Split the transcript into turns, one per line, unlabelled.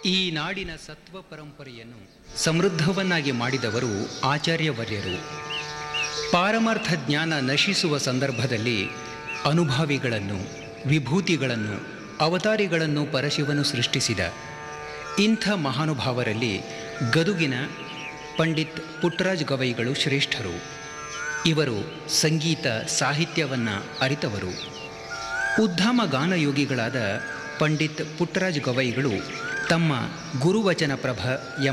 ಈ ನಾಡಿನ ಸತ್ವ ಪರಂಪರೆಯನ್ನು ಸಮೃದ್ಧವನ್ನಾಗಿ ಮಾಡಿದವರು ಆಚಾರ್ಯವರ್ಯರು ಪಾರಮಾರ್ಥ ಜ್ಞಾನ ನಶಿಸುವ ಸಂದರ್ಭದಲ್ಲಿ ಅನುಭಾವಿಗಳನ್ನು ವಿಭೂತಿಗಳನ್ನು ಅವತಾರಿಗಳನ್ನು ಪರಶಿವನು ಸೃಷ್ಟಿಸಿದ ಇಂಥ ಮಹಾನುಭಾವರಲ್ಲಿ ಗದುಗಿನ ಪಂಡಿತ್ ಪುಟ್ಟರಾಜ್ ಗವೈಗಳು ಶ್ರೇಷ್ಠರು ಇವರು ಸಂಗೀತ ಸಾಹಿತ್ಯವನ್ನು ಅರಿತವರು ಉದ್ಧಾಮ ಗಾನಯೋಗಿಗಳಾದ ಪಂಡಿತ್ ಪುಟ್ಟರಾಜ್ ಗವೈಗಳು ತಮ್ಮ ಗುರುವಚನ ಪ್ರಭ